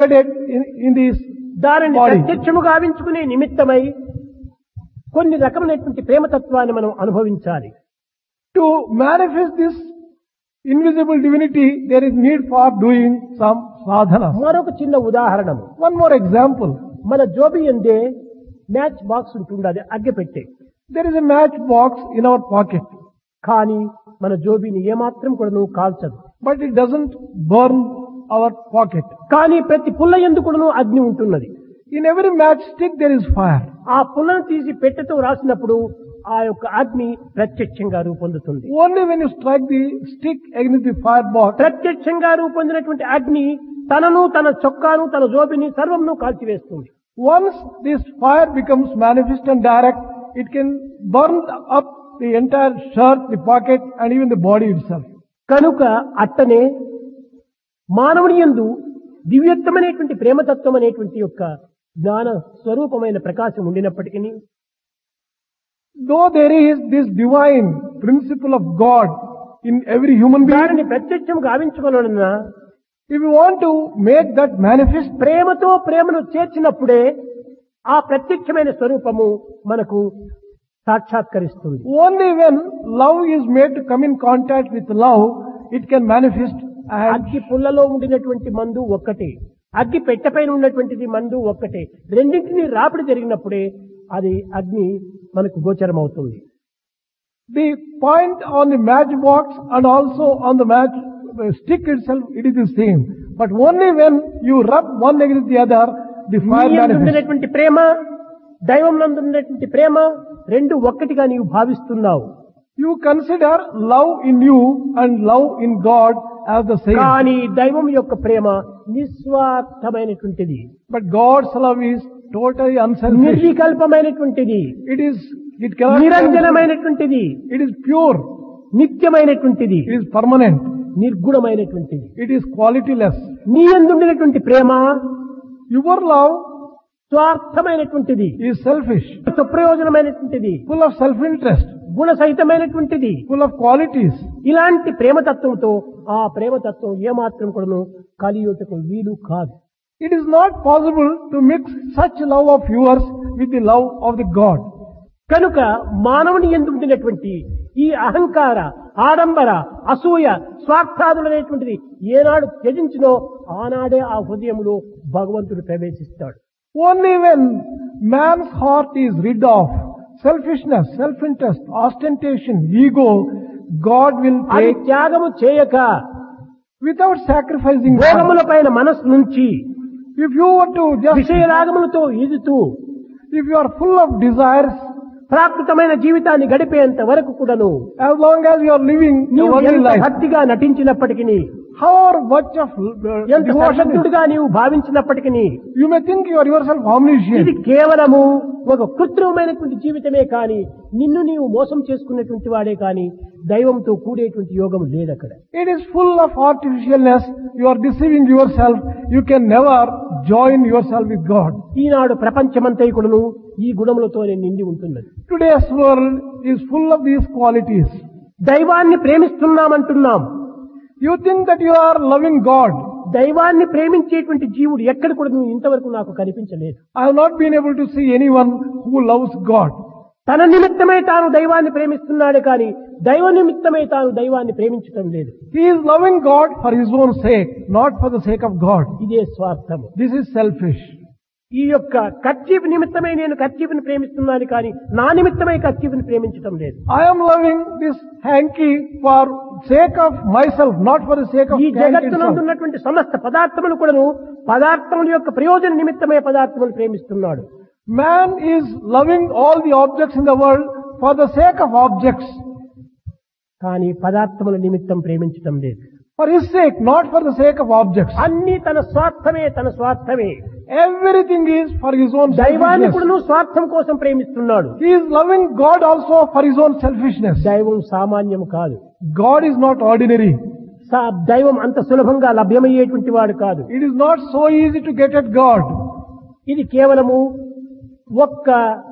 in, in this దానిని Body. ప్రత్యక్షము గావించుకునే నిమిత్తమై కొన్ని రకమైనటువంటి ప్రేమతత్వాన్ని మనం అనుభవించాలి to manifest this invisible divinity, there is need for doing some sadhana. మరొక చిన్న ఉదాహరణము One more example. మన జోబి ఎందే మ్యాచ్ బాక్స్ ఉంటుండది అగ్గెపెట్టే There is a matchbox in our pocket, కానీ మన జోబిని ఏమాత్రం కూడా నువ్వు కాల్చదు but it doesn't burn our pocket. కానీ ప్రతి పుల్ల ఎందుకును అగ్ని ఉంటున్నది In every matchstick there is fire. ఆ పుల్లను తీసి పెట్టెతో రాసినప్పుడు ఆ యొక్క అగ్ని ప్రత్యక్షంగా రూపొందుతుంది Only when you strike the stick against the firebox, ప్రత్యక్షంగా రూపొందినటువంటి అగ్ని తనను తన చొక్కాను తన జోబిని సర్వంను కాల్చివేస్తుంది once this fire becomes manifest and direct, it can burn up the entire shirt, the pocket and even the body itself. కనుక అట్టనే మానవుని యందు దివ్యత్వమైనటువంటి ప్రేమతత్వం అనేటువంటి యొక్క జ్ఞాన స్వరూపమైన ప్రకాశం ఉండినప్పటికీ Though there is this divine principle of God in every human being, దానిని ప్రత్యక్షం గావించుకోవాలన్నా if you want to make that manifest, ప్రేమతో ప్రేమను చేర్చినప్పుడే ఆ ప్రత్యక్షమైన స్వరూపము మనకు సాక్షాత్కరిస్తుంది only when love is made to come in contact with love, it can manifest and అగ్గి పుల్లలో ఉండినటువంటి మందు ఒక్కటే అగ్గి పెట్టెపైన ఉన్నటువంటిది మందు ఒక్కటే రెండింటినీ రాపిడి జరిగినప్పుడే అది అగ్ని మనకు గోచరం అవుతుంది the point on the matchbox and also on the match uh, stick itself, it is the same. But only when you rub one against the other, the fire నీ యందు manifests. ఉండినటువంటి ప్రేమ దైవం నందు ఉన్నటువంటి ప్రేమ రెండు ఒక్కటిగా నీవు భావిస్తున్నావు You consider love in you and love in God as the same. కానీ దైవం యొక్క ప్రేమ నిస్వార్థమైనటువంటిది But God's love is totally unselfish. నిర్వికల్పమైనటువంటిది It is, it cannot, నిరంజనమైనటువంటిది it is pure. నిత్యమైనటువంటిది It is permanent. నిర్గుణమైనటువంటిది It is qualityless. నీ ఎందుండినటువంటి ప్రేమ Your love స్వార్థమైనటువంటిది is selfish, సుప్రయోజనమైనటువంటిది full of self-interest, గుణసహితమైనటువంటిది full of qualities. ఇలాంటి ప్రేమతత్వంతో ఆ ప్రేమతత్వం ఏమాత్రం కూడాను కలియుటకు వీలు కాదు It is not possible to mix such love of yours with the love of the God. కనుక మానవుని ఎందుండినటువంటి ఈ అహంకార ఆడంబర అసూయ స్వార్థాదులనేటువంటిది ఏనాడు త్యజించినో ఆనాడే ఆ హృదయంలో భగవంతుడు ప్రవేశిస్తాడు Only when man's heart is rid of selfishness, self-interest, ostentation, ego, God will అది take త్యాగము చేయక without sacrificing God. భోగముల పైన మనస్సు నుంచి If you were to just, విషయరాగములతో ఈదుతూ if you are full of desires, ప్రాకృతమైన జీవితాన్ని గడిపేంత వరకు కూడాను as long as you are living a నీవు worldly ఎంత life, భక్తిగా నటించినప్పటికీ however much of uh, ఎంత devotion, is- సశక్తుడిగా నీవు భావించినప్పటికీ you may think you are yourself omniscient. ఇది కేవలము ఒక కృత్రిమమైనటువంటి జీవితమే కాని నిన్ను నీవు మోసం చేసుకునేటువంటి వాడే కాని దైవంతో కూడేటువంటి యోగం లేదక్కడ It is full of artificialness. You are deceiving yourself. You can never join yourself with God. ఈనాడు ప్రపంచమంతైకుడును ఈ గుణములతోనే నిండి ఉంటున్నది Today's world is full of these qualities. దైవాన్ని ప్రేమిస్తున్నామంటున్నాం You think that you are loving God. దైవాన్ని ప్రేమించేటువంటి జీవుడు ఎక్కడ కూడా నువ్వు ఇంతవరకు నాకు కనిపించలేదు I have not been able to see anyone who loves God. తన నిమిత్తమే తాను దైవాన్ని ప్రేమిస్తున్నాడే కాని దైవ నిమిత్తమే తాను దైవాన్ని ప్రేమించటం లేదు He is loving God for his own sake, not for the sake of God. ఇదే స్వార్థము This is selfish. ఈ యొక్క కర్చీపు నిమిత్తమే నేను కర్చీపుని ప్రేమిస్తున్నాను కానీ నా నిమిత్తమై కర్చీపుని ప్రేమించటం లేదు I am loving this hanky for sake of myself, not for the sake of ఈ hanky జగత్తునందు itself. ఉన్నటువంటి సమస్త పదార్థములు కూడాను పదార్థముల యొక్క ప్రయోజన నిమిత్తమే పదార్థములు ప్రేమిస్తున్నాడు Man is loving all the objects in the world for the sake of objects. కానీ పదార్థముల నిమిత్తం ప్రేమించటం లేదు For his sake, not for the sake of objects. అన్ని తన స్వార్థమే తన స్వార్థమే Everything is for his own దైవాన్ని selfishness. కూడాను స్వార్థం కోసం ప్రేమిస్తున్నాడు He is loving God also for his own selfishness. దైవం సామాన్యం కాదు God is not ordinary. సా- దైవం అంత సులభంగా లభ్యమయ్యేటువంటి వాడు కాదు It is not so easy to get at God. ఇది కేవలము ఒక్క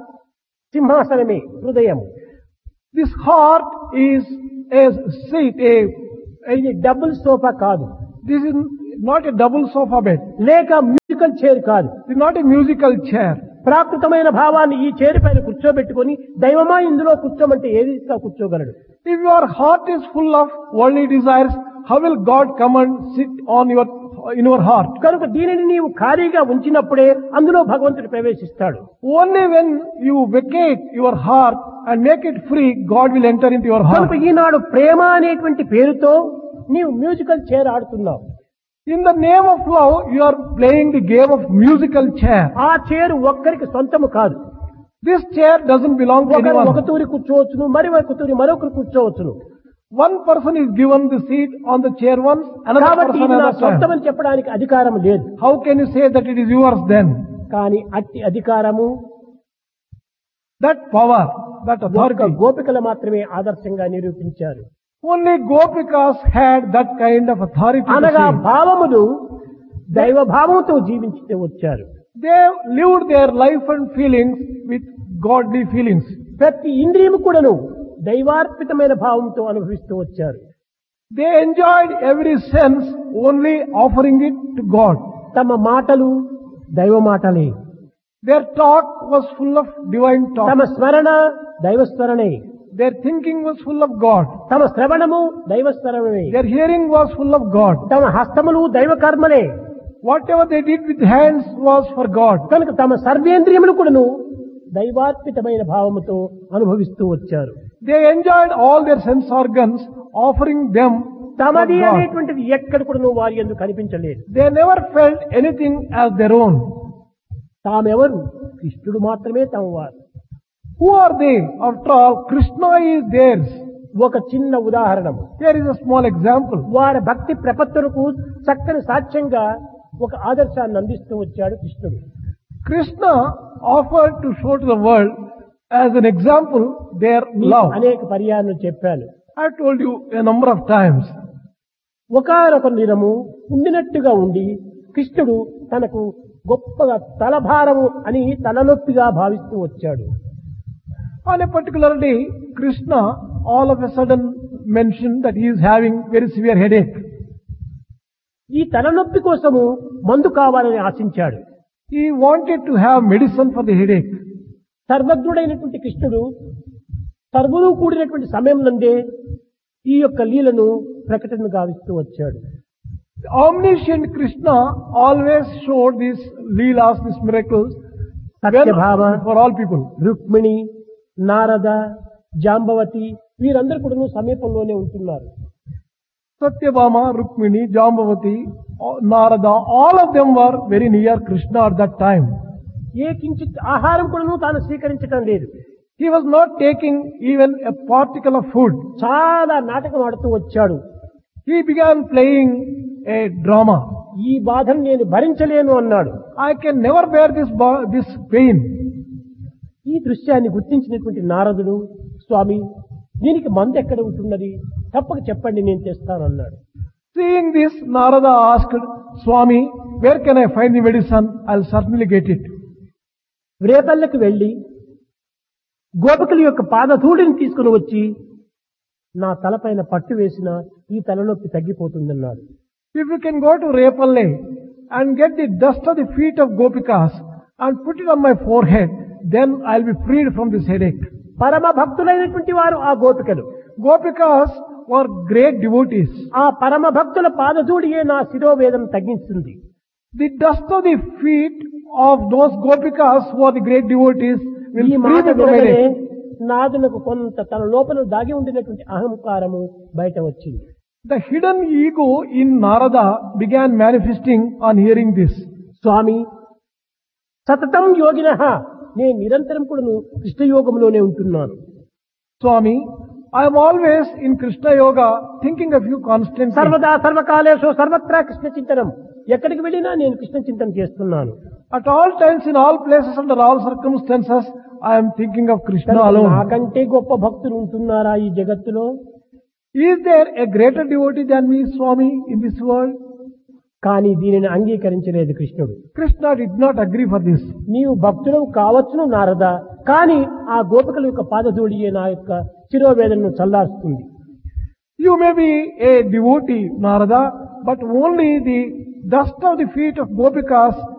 సింహాసనమే హృదయము This heart is a seat, a, ఇది డబుల్ సోఫా కాదు this is not a double sofa bed. లేక మ్యూజికల్ చైర్ కాదు It is not a musical chair. ప్రాకృతమైన భావాన్ని ఈ చైర్ పైన కూర్చోబెట్టుకొని దైవమా ఇందులో కూర్చోమంటే ఏ రీతిగా కూర్చోగలడు If your heart is full of worldly desires, how will God come and sit on your, in your heart? కనుక దీనిని నీవు ఖాళీగా ఉంచినప్పుడే అందులో భగవంతుడు ప్రవేశిస్తాడు Only when you vacate your heart and make it free, God will enter into your heart. కనుక ఈనాడు ప్రేమ అనేటువంటి పేరుతో నీవు మ్యూజికల్ చైర్ ఆడుతున్నావు In the name of love, you are playing the game of musical chair. ఆ chair ఒక్కరికి సొంతము కాదు This chair doesn't belong to ఒకరు ఒక anyone. తూరి కూర్చోవచ్చును మరి ఒక తూరి మరొకరు కూర్చోవచ్చును One person is given the seat on the chair once, another కాబట్టి person ఇది నా another time. సొంతమని చెప్పడానికి అధికారం లేదు How can you say that it is yours then? కానీ అట్టి అధికారము That power, that ఒక్క authority, గోపికలు మాత్రమే ఆదర్శంగా నిరూపించారు only Gopikas had that kind of authority. to అనగా say. భావములు దైవ భావంతో జీవించి వచ్చారు They lived their life and feelings with godly feelings. ప్రతి ఇంద్రియము కూడాను దైవార్పితమైన భావంతో అనుభవిస్తూ వచ్చారు They enjoyed every sense only offering it to God. తమ మాటలు దైవ మాటలే Their talk was full of divine తమ talk. స్మరణ దైవ స్మరణే Their thinking was full of God. తమ శ్రవణము దైవ స్మరణమే Their hearing was full of God. తమ హస్తములు దైవ కర్మలే Whatever they did with hands was for God. కనుక తమ సర్వేంద్రియములు కూడాను దైవార్పితమైన భావముతో అనుభవిస్తూ వచ్చారు They enjoyed all their sense organs, offering them for తమది God. అనేటువంటిది ఎక్కడ కూడాను వారి ఎందుకు కనిపించలేదు They never felt anything as their own. తామెవరు కృష్ణుడు మాత్రమే తమ వారు Who are they? After all, Krishna is theirs. ఒక చిన్న ఉదాహరణము Here is a small example. వారి భక్తి ప్రపత్తులకు చక్కని సాక్ష్యంగా ఒక ఆదర్శాన్ని అందిస్తూ వచ్చాడు కృష్ణుడు Krishna offered to show to the world as an example their మీకు love. అనేక పర్యాలను చెప్పాను I told you a number of times. ఒకనొక దినము ఉండినట్టుగా ఉండి కృష్ణుడు తనకు గొప్పగా తలభారము అని తలనొప్పిగా భావిస్తూ వచ్చాడు On a particular day, Krishna all of a sudden mentioned that he is having very severe headache. ఈ తలనొప్పి కోసము మందు కావాలని ఆశించాడు He wanted to have medicine for the headache. సర్వజ్ఞుడైనటువంటి కృష్ణుడు సర్వులు కూడినటువంటి సమయం నందే ఈ యొక్క లీలను ప్రకటన గావిస్తూ వచ్చాడు The omniscient Krishna always showed these leelas, these miracles, when- Satyabhama for all people. Rukmini Narada Jambavati వీరందరూ కూడా సమీపంలోనే ఉంటున్నారు Satyabhama, Rukmini, Jambavati, Narada, all of them were very near Krishna at that time. ఏ కించిత్ ఆహారం కూడాను తాను స్వీకరించటం లేదు He was not taking even a particle of food. చాలా నాటకం ఆడుతూ వచ్చాడు He began playing a drama. ఈ బాధను నేను భరించలేను అన్నాడు I can never bear this, bo- this pain. ఈ దృశ్యాన్ని గుర్తించినటువంటి నారదుడు స్వామి దీనికి మందు ఎక్కడ ఉంటున్నది తప్పక చెప్పండి నేను తెస్తాను అన్నాడు Seeing this, Narada asked, Swami, where can I find the medicine? I'll certainly get it. రేపల్లకి వెళ్లి గోపికల యొక్క పాదధూడిని తీసుకుని వచ్చి నా తలపైన పట్టు వేసిన ఈ తలనొప్పి తగ్గిపోతుందన్నాడు If you can go to Repalle and get the dust of the feet of Gopikas and put it on my forehead, then I'll be freed from this headache. పరమ భక్తులైనటువంటి వారు ఆ గోపికలు Gopikas were great devotees. ఆ పరమ భక్తుల పాదధూడియే నా శిరోవేదం తగ్గిస్తుంది The dust of the feet of those Gopikas who are the great devotees will ఈ free మాట me from వినగానే headache. నాదునకు కొంత తన లోపల దాగి ఉండినటువంటి అహంకారము బయట వచ్చింది The hidden ego in Narada began manifesting on hearing this. స్వామి సతతం యోగిన నేను నిరంతరం కూడా కృష్ణయోగంలోనే ఉంటున్నాను Swami, I am always in Krishna Yoga thinking of you constantly. సర్వదా సర్వకాలేషు సర్వత్రా కృష్ణ చింతనం ఎక్కడికి వెళ్ళినా నేను కృష్ణ చింతన చేస్తున్నాను At all times, in all places, under all circumstances, I am thinking of Krishna కనుక alone. నాకంటే గొప్ప భక్తులు ఉంటున్నారా ఈ జగత్తులో Is there a greater devotee than me, Swami, in this world? కానీ దీనిని అంగీకరించలేదు కృష్ణుడు Krishna did not agree for this. నీవు భక్తుడు కావచ్చును నారద కానీ ఆ గోపికల యొక్క పాదధూడియే నా యొక్క శిరోవేదనను చల్లారుస్తుంది You may be a devotee, Narada, but only the dust of the feet of Gopikas